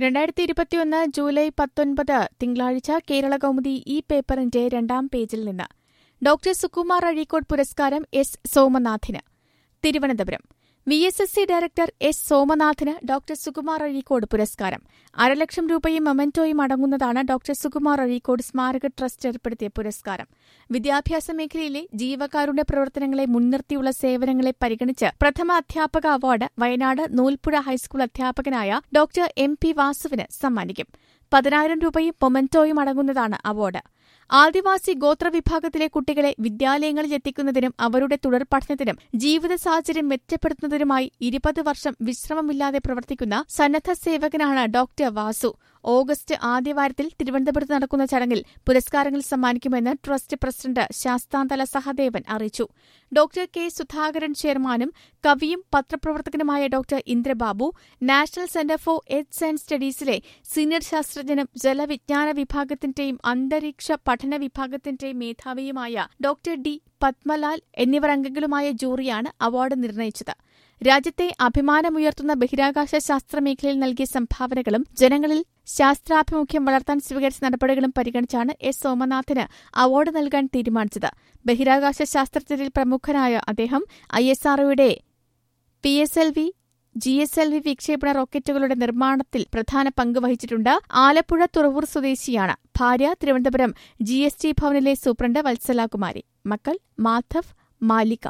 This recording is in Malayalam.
രണ്ടായിരത്തി ഇരുപത്തിയൊന്ന് ജൂലൈ പത്തൊൻപത് തിങ്കളാഴ്ച കേരള കൗമുദി ഈ പേപ്പറിന്റെ രണ്ടാം പേജിൽ നിന്ന് ഡോക്ടർ സുകുമാർ അഴീക്കോട് പുരസ്കാരം എസ് സോമനാഥിന് Thiruvananthapuram V S S C director S സോമനാഥിന് ഡോക്ടർ സുകുമാർ അഴീക്കോട് പുരസ്കാരം അരലക്ഷം രൂപയും മൊമെന്റോയും അടങ്ങുന്നതാണ് ഡോക്ടർ സുകുമാർ അഴീക്കോട് സ്മാരക ട്രസ്റ്റ് ഏർപ്പെടുത്തിയ പുരസ്കാരം വിദ്യാഭ്യാസ മേഖലയിലെ ജീവകാരുണ്യ പ്രവർത്തനങ്ങളെ മുൻനിർത്തിയുള്ള സേവനങ്ങളെ പരിഗണിച്ച് പ്രഥമ അധ്യാപക അവാർഡ് വയനാട് നൂൽപ്പുഴ ഹൈസ്കൂൾ അധ്യാപകനായ ഡോക്ടർ എം പി വാസുവിന് സമ്മാനിക്കും പതിനായിരം രൂപയും മൊമെന്റോയും അടങ്ങുന്നതാണ് അവാർഡ് ആദിവാസി ഗോത്രവിഭാഗത്തിലെ കുട്ടികളെ വിദ്യാലയങ്ങളിൽ എത്തിക്കുന്നതിനും അവരുടെ തുടർ പഠനത്തിനും ജീവിത സാഹചര്യം മെച്ചപ്പെടുത്തുന്നതിനുമായി ഇരുപത് വർഷം വിശ്രമമില്ലാതെ പ്രവർത്തിക്കുന്ന സന്നദ്ധ സേവകനാണ് ഡോക്ടർ വാസു ഓഗസ്റ്റ് ആദ്യവാരത്തിൽ തിരുവനന്തപുരത്ത് നടക്കുന്ന ചടങ്ങിൽ പുരസ്കാരങ്ങൾ സമ്മാനിക്കുമെന്ന് ട്രസ്റ്റ് പ്രസിഡന്റ് ശാസ്താന്തല സഹദേവൻ അറിയിച്ചു ഡോക്ടർ കെ സുധാകരൻ ചെയർമാനും കവിയും പത്രപ്രവർത്തകനുമായ doctor Indrababu national centre for AIDS and സ്റ്റഡീസിലെ സീനിയർ ശാസ്ത്രജ്ഞനും ജലവിജ്ഞാന വിഭാഗത്തിന്റെയും അന്തരീക്ഷ പഠന വിഭാഗത്തിന്റെയും മേധാവിയുമായ ഡോക്ടർ ഡി പത്മലാൽ എന്നിവർ അംഗങ്ങളുമായ ജൂറിയാണ് അവാർഡ് നിർണയിച്ചത് രാജ്യത്തെ അഭിമാനമുയർത്തുന്ന ബഹിരാകാശ ശാസ്ത്ര മേഖലയിൽ നൽകിയ സംഭാവനകളും ജനങ്ങളിൽ ശാസ്ത്രാഭിമുഖ്യം വളർത്താൻ സ്വീകരിച്ച നടപടികളും പരിഗണിച്ചാണ് എസ് സോമനാഥിന് അവാർഡ് നൽകാൻ തീരുമാനിച്ചത് ബഹിരാകാശ ശാസ്ത്രജ്ഞരിൽ പ്രമുഖനായ അദ്ദേഹം ഐ എസ് ആർഒയുടെ P S L V G S L V വിക്ഷേപണ റോക്കറ്റുകളുടെ നിർമ്മാണത്തിൽ പ്രധാന പങ്ക് വഹിച്ചിട്ടുണ്ട് ആലപ്പുഴ തുറവൂർ സ്വദേശിയാണ് ഭാര്യ തിരുവനന്തപുരം ജി എസ് ടി ഭവനിലെ സൂപ്രണ്ട് വത്സലാകുമാരി മക്കൾ മാധവ് മാലിക